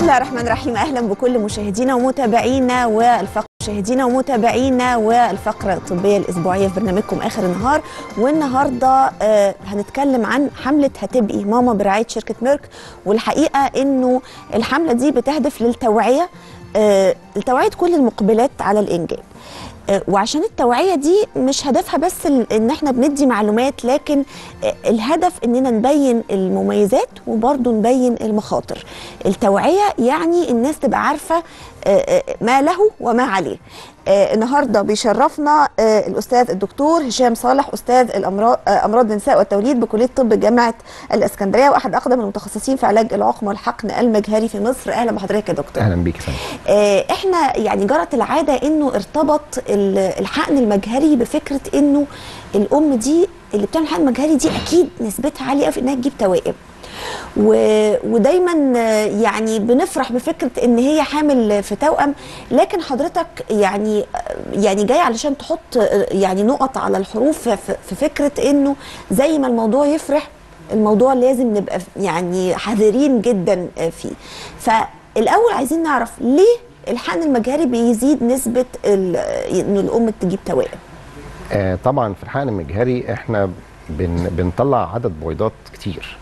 الله الرحمن الرحيم اهلا بكل مشاهدينا ومتابعينا والفقره مشاهدينا ومتابعينا والفقره الطبيه الاسبوعيه في برنامجكم اخر النهار والنهارده آه هنتكلم عن حمله هتبقي ماما برعايه شركه ميرك والحقيقه انه الحمله دي بتهدف للتوعيه آه لتوعيه كل المقبلات على الانجاب آه، وعشان التوعيه دي مش هدفها بس ال- ان احنا بندي معلومات لكن آه، الهدف اننا نبين المميزات وبرضه نبين المخاطر التوعيه يعني الناس تبقى عارفه آه، آه، ما له وما عليه آه، النهارده بيشرفنا آه، الاستاذ الدكتور هشام صالح استاذ الامراض آه، امراض النساء والتوليد بكليه طب جامعه الاسكندريه واحد اقدم المتخصصين في علاج العقم والحقن المجهري في مصر اهلا بحضرتك يا دكتور اهلا بيك يا فندم آه، احنا يعني جرت العاده انه ارتبط ال- الحقن المجهري بفكره انه الام دي اللي بتعمل حقن مجهري دي اكيد نسبتها عاليه قوي في انها تجيب توائم و... ودايما آه، يعني بنفرح بفكره ان هي حامل في توأم لكن حضرتك يعني آه، يعني جاي علشان تحط آه، يعني نقط على الحروف في في فكره انه زي ما الموضوع يفرح الموضوع لازم نبقى يعني حذرين جدا آه، فيه فالاول عايزين نعرف ليه الحقن المجهري بيزيد نسبه ال- ان الام تجيب توائم آه طبعا في الحقن المجهري احنا بن بنطلع عدد بويضات كتير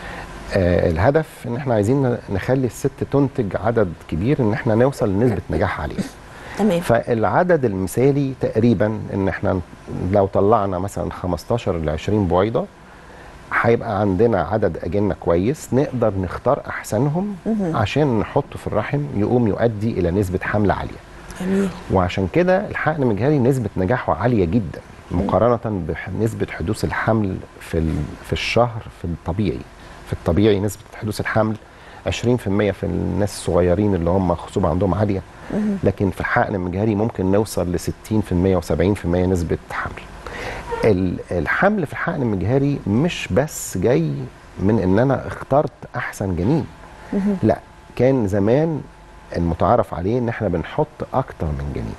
آه الهدف ان احنا عايزين نخلي الست تنتج عدد كبير ان احنا نوصل لنسبه نجاح عاليه تمام فالعدد المثالي تقريبا ان احنا لو طلعنا مثلا 15 ل 20 بويضه هيبقى عندنا عدد اجنه كويس نقدر نختار احسنهم عشان نحطه في الرحم يقوم يؤدي الى نسبه حمل عاليه جميل وعشان كده الحقن المجهري نسبة نجاحه عالية جدا مقارنة بنسبة حدوث الحمل في ال- في الشهر في الطبيعي في الطبيعي نسبة حدوث الحمل 20% في الناس الصغيرين اللي هم خصوبة عندهم عالية لكن في الحقن المجهري ممكن نوصل ل 60% و70% نسبة حمل ال- الحمل في الحقن المجهري مش بس جاي من ان انا اخترت احسن جنين لا كان زمان المتعارف عليه ان احنا بنحط اكتر من جنين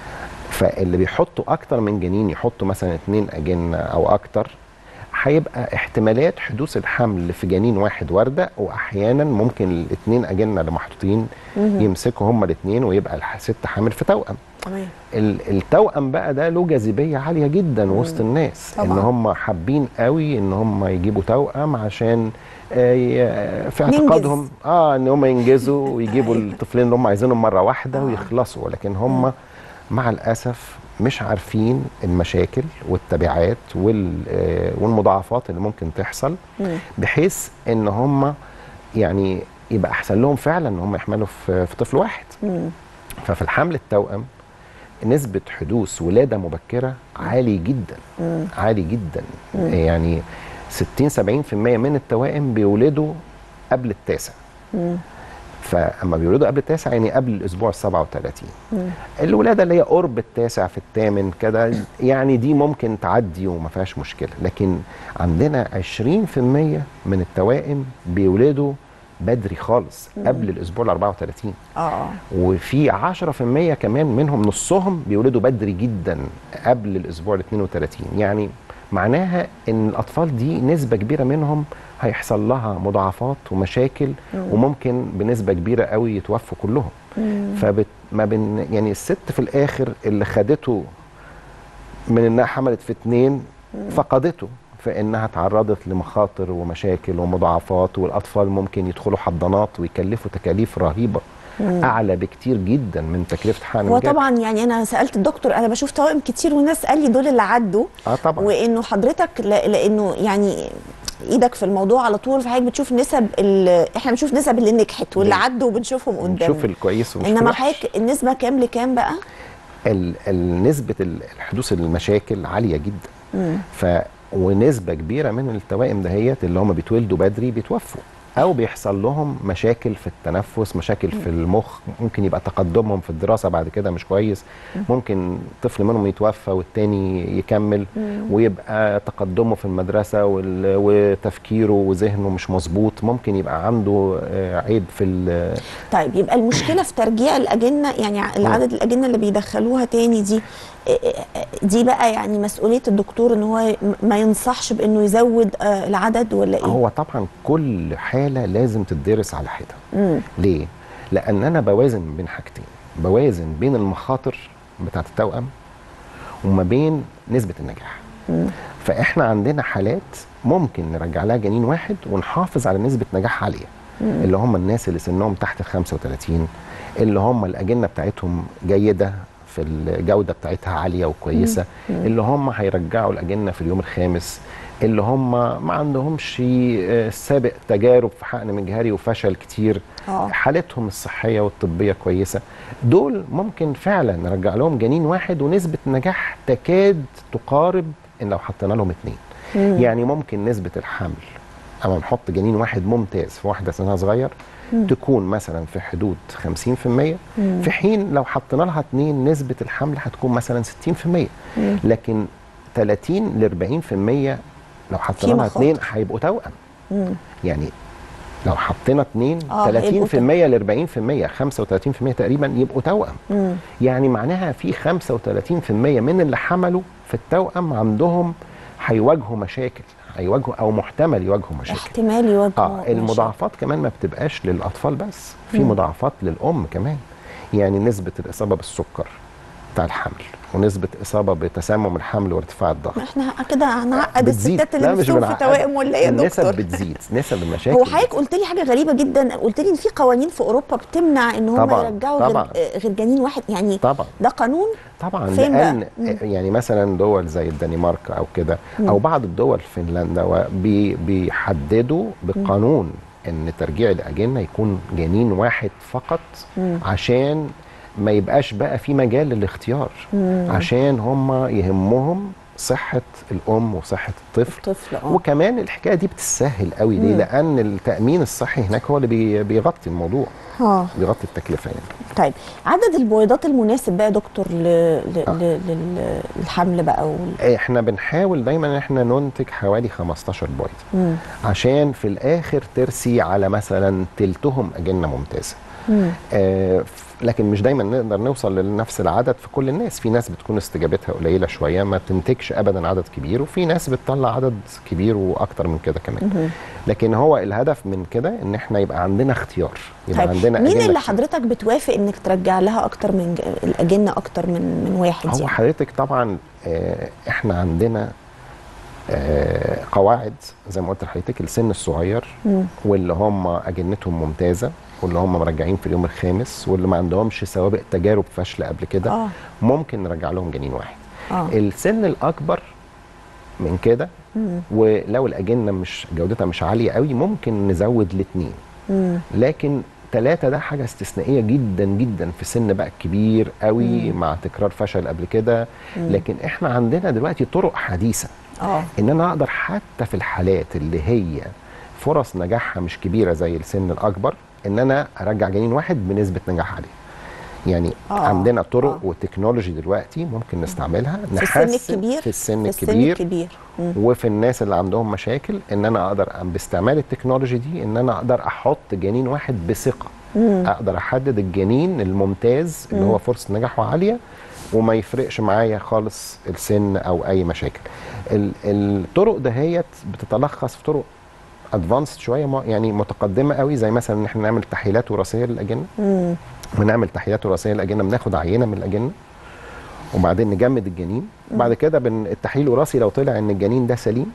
فاللي بيحطوا اكتر من جنين يحطوا مثلا اتنين اجنه او اكتر هيبقى احتمالات حدوث الحمل في جنين واحد وارده واحيانا ممكن الاثنين اجنه اللي محطوطين يمسكوا هما الاثنين ويبقى الست حامل في توأم تمام ال- التوأم بقى ده له جاذبيه عاليه جدا وسط الناس طبعاً. ان هم حابين قوي ان هم يجيبوا توأم عشان آه، ي- في ننجز. اعتقادهم اه ان هم ينجزوا ويجيبوا الطفلين اللي هم عايزينهم مره واحده ويخلصوا لكن هم مع الاسف مش عارفين المشاكل والتبعات وال- آه، والمضاعفات اللي ممكن تحصل بحيث ان هم يعني يبقى احسن لهم فعلا ان هم يحملوا في في طفل واحد ففي الحمل التوأم نسبة حدوث ولادة مبكرة عالي جدا عالي جدا يعني 60 70% من التوائم بيولدوا قبل التاسع فاما بيولدوا قبل التاسع يعني قبل الاسبوع ال 37 الولاده اللي هي قرب التاسع في الثامن كده يعني دي ممكن تعدي وما فيهاش مشكله لكن عندنا 20% من التوائم بيولدوا بدري خالص قبل الاسبوع ال 34 اه وفي 10% كمان منهم نصهم بيولدوا بدري جدا قبل الاسبوع ال 32 يعني معناها ان الاطفال دي نسبه كبيره منهم هيحصل لها مضاعفات ومشاكل وممكن بنسبه كبيره قوي يتوفوا كلهم فبت ما بن يعني الست في الاخر اللي خدته من انها حملت في اتنين فقدته فانها تعرضت لمخاطر ومشاكل ومضاعفات والاطفال ممكن يدخلوا حضانات ويكلفوا تكاليف رهيبه اعلى بكتير جدا من تكلفه حقن هو الجد. طبعا يعني انا سالت الدكتور انا بشوف توائم كتير وناس قال لي دول اللي عدوا اه طبعا وانه حضرتك لا- لانه يعني ايدك في الموضوع على طول فحضرتك بتشوف نسب ال- احنا بنشوف نسب اللي نجحت واللي بن- عدوا وبنشوفهم قدام نشوف الكويس ونشوف انما الوحش. حضرتك النسبه كام لكام بقى؟ ال- ال- نسبه ال- الحدوث المشاكل عاليه جدا ف ونسبه كبيره من التوائم دهيت اللي هم بيتولدوا بدري بيتوفوا او بيحصل لهم مشاكل في التنفس مشاكل في المخ ممكن يبقى تقدمهم في الدراسه بعد كده مش كويس ممكن طفل منهم يتوفى والتاني يكمل ويبقى تقدمه في المدرسه وال- وتفكيره وذهنه مش مظبوط ممكن يبقى عنده آه، عيب في ال- طيب يبقى المشكله في ترجيع الاجنه يعني العدد الاجنه اللي بيدخلوها تاني دي دي بقى يعني مسؤوليه الدكتور ان هو ما ينصحش بانه يزود آه، العدد ولا ايه؟ هو طبعا كل حاله لازم تدرس على حده مم. ليه لان انا بوازن بين حاجتين بوازن بين المخاطر بتاعه التوأم وما بين نسبه النجاح فاحنا عندنا حالات ممكن نرجع لها جنين واحد ونحافظ على نسبه نجاح عاليه اللي هم الناس اللي سنهم تحت ال 35 اللي هم الاجنه بتاعتهم جيده في الجوده بتاعتها عاليه وكويسه اللي هم هيرجعوا الاجنه في اليوم الخامس اللي هم ما عندهمش آه، سابق تجارب في حقن مجهري وفشل كتير آه. حالتهم الصحيه والطبيه كويسه دول ممكن فعلا نرجع لهم جنين واحد ونسبه النجاح تكاد تقارب ان لو حطينا لهم اتنين يعني ممكن نسبه الحمل اما نحط جنين واحد ممتاز في واحده سنها صغير تكون مثلا في حدود 50% في حين لو حطينا لها اتنين نسبه الحمل هتكون مثلا 60% لكن 30 ل 40% لو حطينا لها مخاطر. اتنين هيبقوا توأم يعني لو حطينا اتنين آه، 30% هيبقوا ل 40% 35% تقريبا يبقوا توأم مم. يعني معناها في 35% من اللي حملوا في التوأم عندهم هيواجهوا مشاكل هيواجهوا او محتمل يواجهوا مشاكل احتمال يواجهوا اه المضاعفات كمان ما بتبقاش للاطفال بس في مضاعفات للام كمان يعني نسبه الاصابه بالسكر بتاع الحمل ونسبه اصابه بتسمم الحمل وارتفاع الضغط احنا كده هنعقد بتزيد. الستات اللي لا، مش نفسهم في بنعقد. توائم ولا ايه يا النسب دكتور بتزيد نسب المشاكل هو حضرتك قلت لي حاجه غريبه جدا قلت لي ان في قوانين في اوروبا بتمنع ان هم طبعاً، يرجعوا طبعاً. غير, غير جنين واحد يعني طبعا ده قانون طبعا فين بقى؟ لان يعني مثلا دول زي الدنمارك او كده او بعض الدول في فنلندا و- بي بيحددوا بقانون ان ترجيع الاجنه يكون جنين واحد فقط عشان ما يبقاش بقى في مجال للاختيار عشان هم يهمهم صحه الام وصحه الطفل الطفل اه وكمان الحكايه دي بتسهل قوي ليه لان التامين الصحي هناك هو اللي بي- بيغطي الموضوع اه بيغطي التكلفه يعني طيب عدد البويضات المناسب بقى يا دكتور ل... ل... ل... لل- للحمل بقى وال... احنا بنحاول دايما ان احنا ننتج حوالي 15 بويضه مم. عشان في الاخر ترسي على مثلا تلتهم اجنه ممتازه مم. آه ف- لكن مش دايما نقدر نوصل لنفس العدد في كل الناس في ناس بتكون استجابتها قليله شويه ما تنتجش ابدا عدد كبير وفي ناس بتطلع عدد كبير واكتر من كده كمان لكن هو الهدف من كده ان احنا يبقى عندنا اختيار يبقى طيب عندنا مين أجنة اللي كتير. حضرتك بتوافق انك ترجع لها اكتر من ج- الاجنه اكتر من من واحد هو يعني حضرتك طبعا آه، احنا عندنا آه، قواعد زي ما قلت لحضرتك السن الصغير مم. واللي هم اجنتهم ممتازه واللي هم مرجعين في اليوم الخامس واللي ما عندهمش سوابق تجارب فاشله قبل كده اه ممكن نرجع لهم جنين واحد اه السن الاكبر من كده مم. ولو الاجنه مش جودتها مش عاليه قوي ممكن نزود لاثنين مم. لكن ثلاثة ده حاجة استثنائية جدا جدا في سن بقى كبير قوي مع تكرار فشل قبل كده لكن احنا عندنا دلوقتي طرق حديثة اه ان انا اقدر حتى في الحالات اللي هي فرص نجاحها مش كبيرة زي السن الاكبر ان انا ارجع جنين واحد بنسبة نجاح عالية يعني آه، آه عندنا طرق آه. آه وتكنولوجي دلوقتي ممكن نستعملها في السن نحسن الكبير في السن في السن الكبير الكبير مم. وفي الناس اللي عندهم مشاكل ان انا اقدر باستعمال التكنولوجي دي ان انا اقدر احط جنين واحد بثقه مم. اقدر احدد الجنين الممتاز اللي هو فرصه نجاحه عاليه وما يفرقش معايا خالص السن او اي مشاكل ال- الطرق دهيت بتتلخص في طرق ادفانسد شويه ما- يعني متقدمه قوي زي مثلا ان احنا نعمل تحليلات وراثيه للاجنه مم. بنعمل تحليلات وراثيه للاجنه بناخد عينه من الاجنه وبعدين نجمد الجنين بعد كده بن التحليل الوراثي لو طلع ان الجنين ده سليم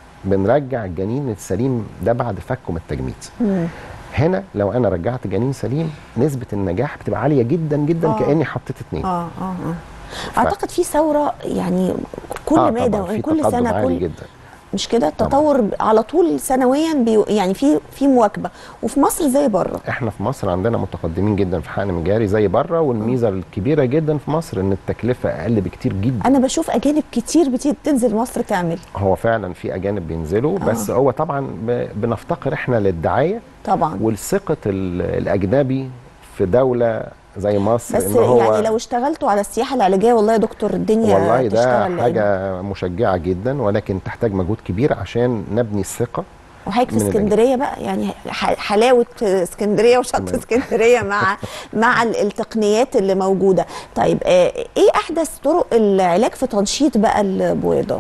بنرجع الجنين السليم ده بعد فكه من التجميد مم. هنا لو انا رجعت جنين سليم نسبه النجاح بتبقى عاليه جدا جدا آه. كاني حطيت اتنين اه اه اه اعتقد في ثوره يعني كل آه مدى طبعاً، في كل تقدم سنه عالي كل جدا مش كده التطور ب- على طول سنويا بي يعني في في مواكبه وفي مصر زي بره احنا في مصر عندنا متقدمين جدا في حقن مجاري زي بره والميزه الكبيره جدا في مصر ان التكلفه اقل بكتير جدا انا بشوف اجانب كتير بتيجي تنزل مصر تعمل هو فعلا في اجانب بينزلوا بس هو طبعا ب- بنفتقر احنا للدعايه طبعا ولثقه ال- الاجنبي في دوله زي مصر بس ان هو يعني لو اشتغلتوا على السياحه العلاجيه والله يا دكتور الدنيا والله ده تشتغل لأن- حاجه مشجعه جدا ولكن تحتاج مجهود كبير عشان نبني الثقه وحضرتك في من الأجانب. اسكندريه بقى يعني ح- حلاوه اسكندريه وشط تمام. اسكندريه مع مع ال- التقنيات اللي موجوده طيب آه، ايه احدث طرق العلاج في تنشيط بقى البويضات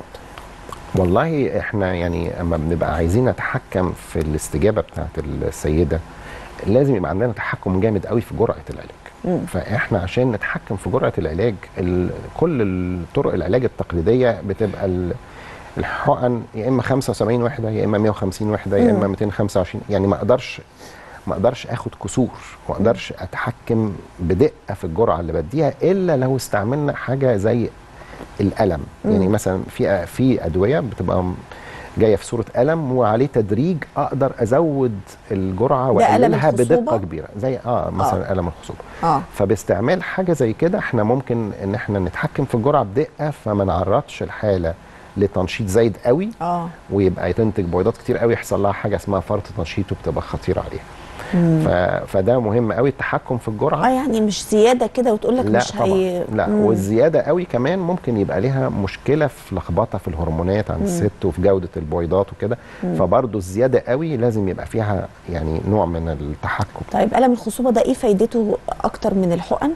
والله احنا يعني اما بنبقى عايزين نتحكم في الاستجابه بتاعت السيده لازم يبقى عندنا تحكم جامد قوي في جرعه العلاج مم. فاحنا عشان نتحكم في جرعه العلاج ال- كل الطرق العلاج التقليديه بتبقى ال- الحقن يا اما 75 وحده يا اما 150 وحده يا اما 225 يعني ما اقدرش ما اقدرش اخد كسور ما اقدرش اتحكم بدقه في الجرعه اللي بديها الا لو استعملنا حاجه زي الالم يعني مثلا في في ادويه بتبقى م- جايه في صوره الم وعليه تدريج اقدر ازود الجرعه ده ألم واقللها بدقه الخصوبة؟ كبيره زي اه مثلا الم الخصوبه اه فباستعمال حاجه زي كده احنا ممكن ان احنا نتحكم في الجرعه بدقه فما نعرضش الحاله لتنشيط زايد قوي اه ويبقى تنتج بويضات كتير قوي يحصل لها حاجه اسمها فرط تنشيط وبتبقى خطيره عليها ف... فده مهم قوي التحكم في الجرعه اه يعني مش زياده كده وتقول لك لا مش طبعا هي لا مم. والزياده قوي كمان ممكن يبقى لها مشكله في لخبطه في الهرمونات عند الست وفي جوده البويضات وكده فبرضه الزياده قوي لازم يبقى فيها يعني نوع من التحكم طيب الم الخصوبه ده ايه فايدته اكتر من الحقن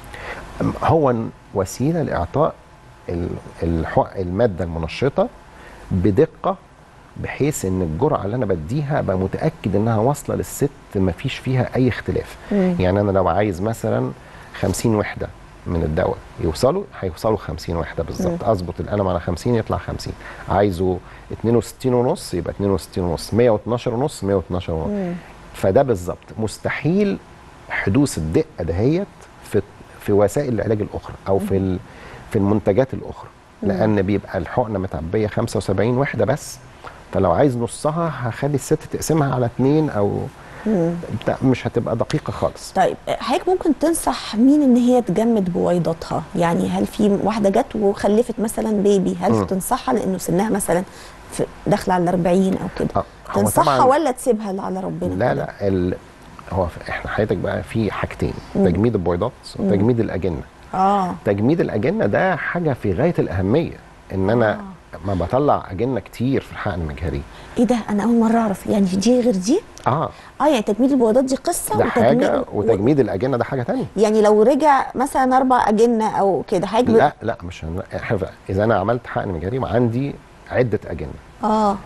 هو وسيله لاعطاء ال- الحق الماده المنشطه بدقه بحيث ان الجرعه اللي انا بديها ابقى متاكد انها واصله للست ما فيش فيها اي اختلاف مم. يعني انا لو عايز مثلا 50 وحده من الدواء يوصلوا هيوصلوا 50 وحده بالظبط اظبط القلم على 50 يطلع 50 عايزه 62 ونص يبقى 62 ونص 112 ونص 112 ونص فده بالظبط مستحيل حدوث الدقه دهيت في في وسائل العلاج الاخرى او في ال- في المنتجات الاخرى لان بيبقى الحقنه متعبيه 75 وحده بس فلو عايز نصها هخلي الست تقسمها على اتنين او بتاع- مش هتبقى دقيقه خالص طيب حضرتك ممكن تنصح مين ان هي تجمد بويضاتها يعني هل في واحده جت وخلفت مثلا بيبي هل مم. تنصحها لانه سنها مثلا في داخله على 40 او كده آه، هو تنصحها طبعاً- ولا تسيبها على ربنا لا كده؟ لا ال... هو ف- احنا حضرتك بقى في حاجتين تجميد البويضات وتجميد الاجنه اه تجميد الاجنه ده حاجه في غايه الاهميه ان انا آه. ما بطلع اجنه كتير في الحقن المجهري ايه ده انا اول مره اعرف يعني دي غير دي اه اه يعني تجميد البويضات دي قصه ده وتجميد- حاجه و- وتجميد الاجنه ده حاجه تانية يعني لو رجع مثلا اربع اجنه او كده حضرتك ب- لا لا مش هن... إحنا اذا انا عملت حقن مجهري وعندي عده اجنه اه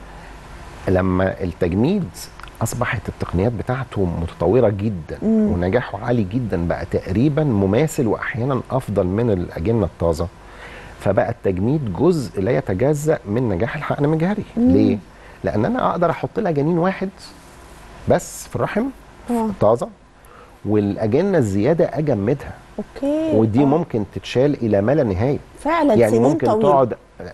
لما التجميد اصبحت التقنيات بتاعته متطوره جدا ونجاحه عالي جدا بقى تقريبا مماثل واحيانا افضل من الاجنه الطازه فبقى التجميد جزء لا يتجزا من نجاح الحقن المجهري ليه لان انا اقدر احط لها جنين واحد بس في الرحم آه. طازه والاجنه الزياده اجمدها اوكي ودي آه. ممكن تتشال الى ما لا نهايه فعلا يعني سنين ممكن طويلة. تقعد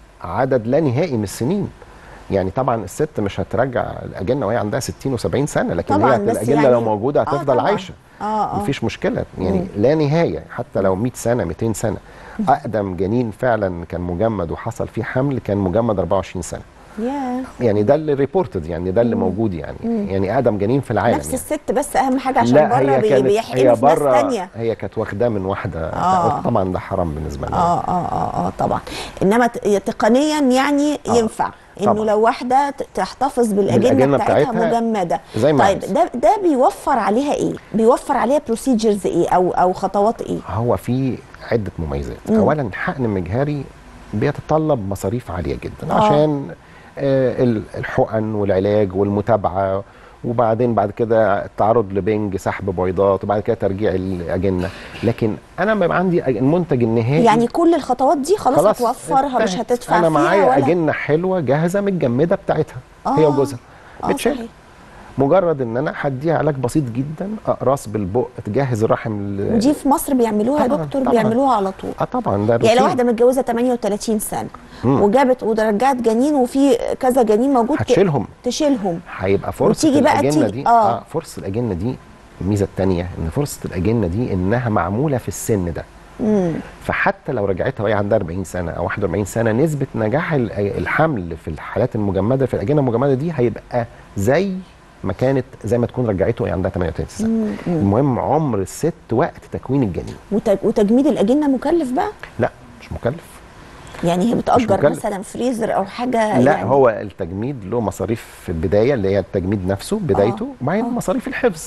عدد لا نهائي من السنين يعني طبعا الست مش هترجع الاجنه وهي عندها 60 و70 سنه لكن طبعاً، هي بس الاجنه يعني- لو موجوده آه هتفضل طبعاً. عايشه اه اه مفيش مشكله يعني لا نهايه حتى لو 100 سنه 200 سنه اقدم جنين فعلا كان مجمد وحصل فيه حمل كان مجمد 24 سنه يا يعني ده اللي ريبورتد يعني ده اللي موجود يعني يعني اقدم جنين في العالم نفس يعني. الست بس اهم حاجه عشان لا بره هي بي- كانت بيحقنوا هي في ناس بره تانية هي كانت واخداه من واحده آه. طبعا ده حرام بالنسبه لنا اه اه اه اه طبعا انما ت- تقنيا يعني آه، ينفع انه طبعاً. لو واحده ت- تحتفظ بالاجنه بالأجنة بتاعتها, بتاعتها مجمده زي ما طيب عايز. ده ده بيوفر عليها ايه بيوفر عليها بروسيجرز ايه او او خطوات ايه هو في عده مميزات مم. اولا الحقن المجهري بيتطلب مصاريف عاليه جدا آه. عشان آه، ال- الحقن والعلاج والمتابعه وبعدين بعد كده التعرض لبنج سحب بويضات وبعد كده ترجيع الاجنه لكن انا لما يبقى عندي المنتج النهائي يعني كل الخطوات دي خلاص, هتوفرها مش انتهت. هتدفع انا فيها معايا ولا اجنه حلوه جاهزه متجمده بتاعتها هي آه. وجوزها اه بتشيل صحيح مجرد ان انا هديها علاج بسيط جدا اقراص بالبق تجهز الرحم ل- ودي في مصر بيعملوها يا طبعاً، دكتور طبعاً. بيعملوها على طول اه طبعا ده يعني لو روتين. واحده متجوزه 38 سنه مم. وجابت ورجعت جنين وفي كذا جنين موجود ت- هتشيلهم تشيلهم هيبقى فرصه وتيجي بقى الاجنه تيجي- دي آه. اه فرصه الاجنه دي الميزه الثانيه ان فرصه الاجنه دي انها معموله في السن ده امم فحتى لو رجعتها وهي عندها 40 سنه او 41 سنه نسبه نجاح ال- الحمل في الحالات المجمده في الاجنه المجمده دي هيبقى زي ما كانت زي ما تكون رجعته وهي عندها 38 سنه المهم عمر الست وقت تكوين الجنين وتج- وتجميد الاجنه مكلف بقى لا مش مكلف يعني هي بتأجر مكلف. مثلا فريزر او حاجه لا يعني هو التجميد له مصاريف في البدايه اللي هي التجميد نفسه بدايته وبعدين مصاريف الحفظ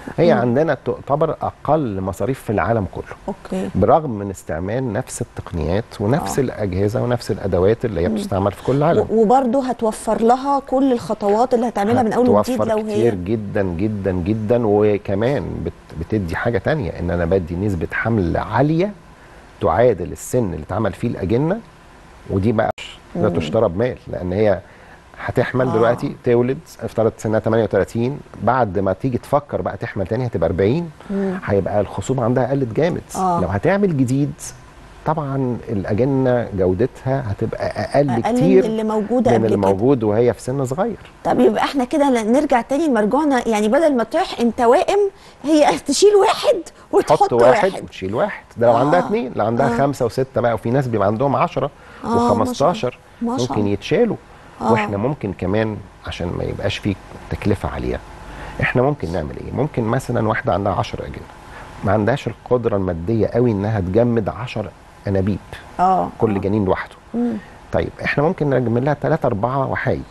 هي عندنا تعتبر اقل مصاريف في العالم كله اوكي برغم من استعمال نفس التقنيات ونفس آه. آه. الاجهزه ونفس الادوات اللي هي بتستعمل في كل العالم و- وبرضه هتوفر لها كل الخطوات اللي هتعملها من اول وجديد هتوفر لو كتير هي جدا جدا جدا وكمان بت بتدي حاجه تانية ان انا بدي نسبه حمل عاليه تعادل السن اللي اتعمل فيه الاجنه ودي بقى لا تشترى بمال لان هي هتحمل آه. آه. دلوقتي تولد افترض سنها 38 بعد ما تيجي تفكر بقى تحمل تاني هتبقى 40 هيبقى الخصوبه عندها قلت جامد آه. لو هتعمل جديد طبعا الاجنه جودتها هتبقى اقل, اقل كتير من اللي موجوده من قبل كده الموجود وهي في سن صغير طب يبقى احنا كده ن- نرجع تاني لمرجوعنا يعني بدل ما تحقن توائم هي تشيل واحد وتحط تحط واحد وتشيل واحد ده لو آه. عندها اثنين لو عندها آه. خمسه وسته بقى وفي ناس بيبقى عندهم 10 آه، ما شاء الله. و15 ما شاء ممكن الله. يتشالوا آه. واحنا ممكن كمان عشان ما يبقاش فيه تكلفه عاليه احنا ممكن نعمل ايه ممكن مثلا واحده عندها 10 اجنه ما عندهاش القدره الماديه قوي انها تجمد 10 انابيب اه كل آه. جنين لوحده مم. طيب احنا ممكن نجمد لها 3 4 وحايد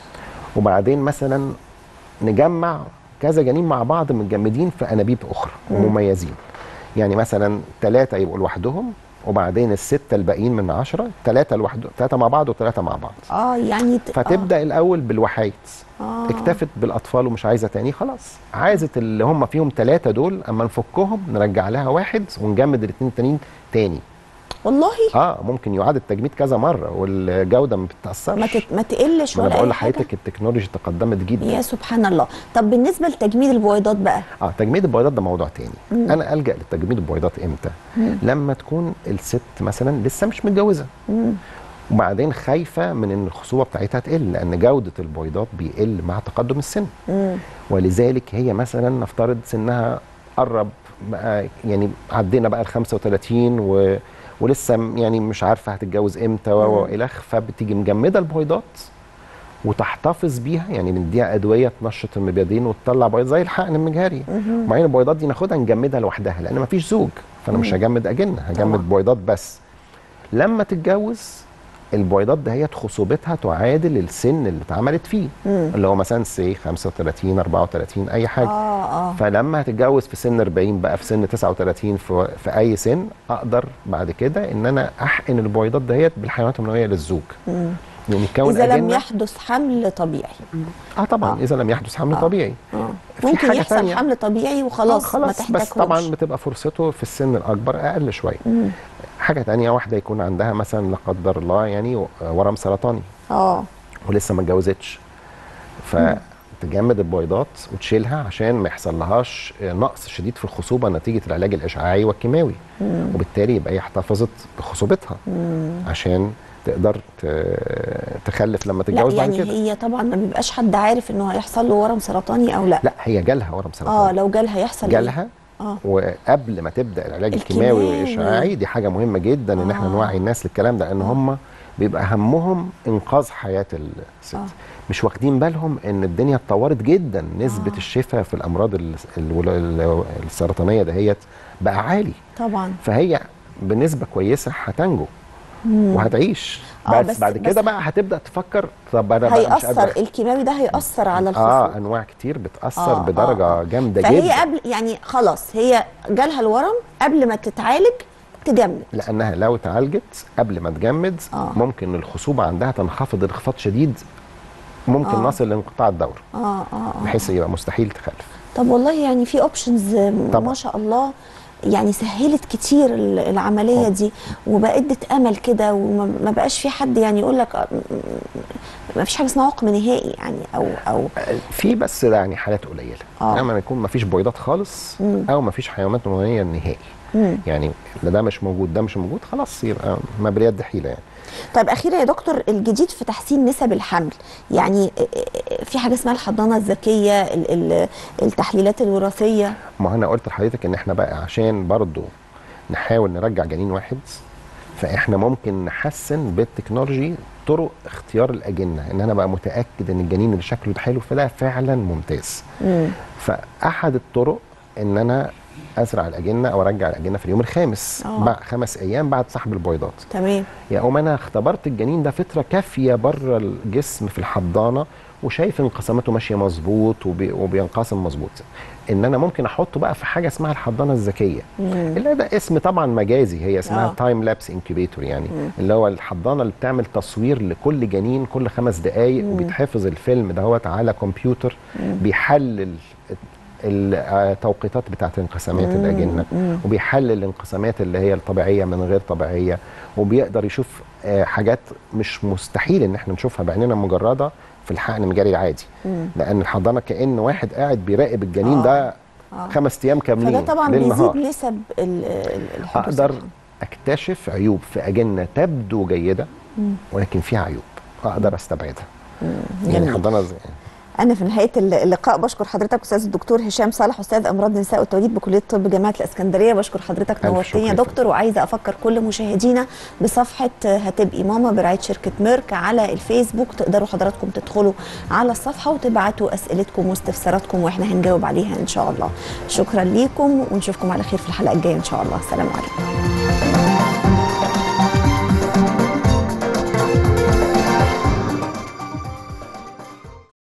وبعدين مثلا نجمع كذا جنين مع بعض متجمدين في انابيب اخرى ومميزين يعني مثلا ثلاثه يبقوا لوحدهم وبعدين السته الباقيين من عشرة ثلاثه لوحدهم ثلاثه مع بعض وثلاثه مع بعض اه يعني ت- فتبدا الاول بالوحايد آه. اكتفت بالاطفال ومش عايزه تاني خلاص عايزه اللي هم فيهم ثلاثه دول اما نفكهم نرجع لها واحد ونجمد الاثنين التانيين تاني والله اه ممكن يعاد التجميد كذا مره والجوده ما بتتاثرش ما, تت... ما تقلش ما ولا انا بقول اي حاجه لحضرتك التكنولوجيا تقدمت جدا يا سبحان الله طب بالنسبه لتجميد البويضات بقى اه تجميد البويضات ده موضوع تاني مم. انا الجا لتجميد البويضات امتى لما تكون الست مثلا لسه مش متجوزه مم. وبعدين خايفه من ان الخصوبه بتاعتها تقل لان جوده البويضات بيقل مع تقدم السن مم. ولذلك هي مثلا نفترض سنها قرب بقى يعني عدينا بقى ال 35 و ولسه م- يعني مش عارفه هتتجوز امتى و- والخ فبتيجي مجمده البويضات وتحتفظ بيها يعني نديها ادويه تنشط المبيضين وتطلع بيض زي الحقن المجهري وبعدين البويضات دي ناخدها نجمدها لوحدها لان مفيش زوج فانا مش هجمد اجنه طبعا. هجمد بويضات بس لما تتجوز البويضات دهيت خصوبتها تعادل السن اللي اتعملت فيه مم. اللي هو مثلا سي 35 34 اي حاجه اه اه فلما هتتجوز في سن 40 بقى في سن 39 في, في اي سن اقدر بعد كده ان انا احقن البويضات دهيت بالحيوانات المنويه للزوج مم. يعني كون اذا لم أجنة يحدث حمل طبيعي اه طبعا آه. اذا لم يحدث حمل آه. طبيعي اه في ممكن حاجة يحصل تانية. حمل طبيعي وخلاص آه ما خلاص تحتاجهوش بس طبعا بتبقى فرصته في السن الاكبر اقل شويه مم. حاجه تانية واحده يكون عندها مثلا لا قدر الله يعني ورم سرطاني اه ولسه ما اتجوزتش فتجمد البويضات وتشيلها عشان ما يحصل لهاش نقص شديد في الخصوبه نتيجه العلاج الاشعاعي والكيماوي وبالتالي يبقى هي احتفظت بخصوبتها عشان تقدر ت- تخلف لما لا تتجوز بعد يعني كده هي طبعا ما بيبقاش حد عارف انه هيحصل له ورم سرطاني او لا لا هي جالها ورم اه سرطاني لو جالها يحصل إيه؟ جالها اه وقبل ما تبدا العلاج الكيماوي الكيماوي. والاشعاعي دي حاجه مهمه جدا ان احنا آه. نوعي الناس للكلام ده لان هم بيبقى همهم انقاذ حياه الست آه. مش واخدين بالهم ان الدنيا اتطورت جدا نسبه آه. الشفاء في الامراض ال- ال- ال- السرطانيه دهيت بقى عالي طبعا فهي بنسبه كويسه هتنجو وهتعيش آه، بس, بس- بعد بس كده بقى هتبدا تفكر طب انا بقى مش هيأثر قادره الكيماوي ده هيأثر على الخصوبة اه انواع كتير بتاثر آه، بدرجه آه، آه. جامده فهي جدا قبل يعني خلاص هي جالها الورم قبل ما تتعالج تجمد لانها لو اتعالجت قبل ما تجمد آه. ممكن الخصوبه عندها تنخفض انخفاض شديد ممكن آه. نصل لانقطاع الدوره اه اه, آه. بحيث يبقى مستحيل تخلف طب والله يعني في اوبشنز طبعا. ما شاء الله يعني سهلت كتير ال- العمليه آه. دي وبقت امل كده وما ما بقاش في حد يعني يقول لك آه، م- م- ما فيش حاجه اسمها عقم نهائي يعني او او في بس ده يعني حالات قليله آه. لما يكون ما فيش بويضات خالص مم. او ما فيش حيوانات منويه نهائي مم. يعني لا ده مش موجود ده مش موجود خلاص يبقى ما باليد حيله يعني طيب اخيرا يا دكتور الجديد في تحسين نسب الحمل يعني في حاجه اسمها الحضانه الذكيه ال- ال- التحليلات الوراثيه ما انا قلت لحضرتك ان احنا بقى عشان برضو نحاول نرجع جنين واحد فاحنا ممكن نحسن بالتكنولوجي طرق اختيار الاجنه ان انا بقى متاكد ان الجنين اللي شكله ده حلو فده فعلا ممتاز مم. فاحد الطرق ان انا ازرع الاجنه او ارجع الاجنه في اليوم الخامس آه. بعد خمس ايام بعد سحب تمام يا أم انا اختبرت الجنين ده فتره كافيه بره الجسم في الحضانه وشايف انقساماته ماشيه مظبوط وبي وبينقسم مظبوط ان انا ممكن احطه بقى في حاجه اسمها الحضانه الذكيه اللي ده اسم طبعا مجازي هي اسمها آه. تايم لابس انكيبيتور يعني اللي هو الحضانه اللي بتعمل تصوير لكل جنين كل خمس دقائق وبيتحفظ الفيلم دهوت على كمبيوتر بيحلل التوقيتات بتاعت انقسامات الاجنه وبيحلل الانقسامات اللي هي الطبيعيه من غير طبيعيه وبيقدر يشوف آه، حاجات مش مستحيل ان احنا نشوفها بعيننا المجرده في الحقن المجاري العادي لان الحضانه كان واحد قاعد بيراقب الجنين آه. ده آه. خمس ايام كاملين فده طبعا ليل بيزيد نهار. نسب ال- ال- الحدوث اقدر الحمل. اكتشف عيوب في اجنه تبدو جيده ولكن فيها عيوب اقدر استبعدها يعني جميل. الحضانه زي انا في نهايه اللقاء بشكر حضرتك استاذ الدكتور هشام صالح استاذ امراض النساء والتوليد بكليه الطب جامعه الاسكندريه بشكر حضرتك ألف نورتني يا شكر دكتور وعايزه افكر كل مشاهدينا بصفحه هتبقي ماما برعايه شركه ميرك على الفيسبوك تقدروا حضراتكم تدخلوا على الصفحه وتبعتوا اسئلتكم واستفساراتكم واحنا هنجاوب عليها ان شاء الله شكرا ليكم ونشوفكم على خير في الحلقه الجايه ان شاء الله السلام عليكم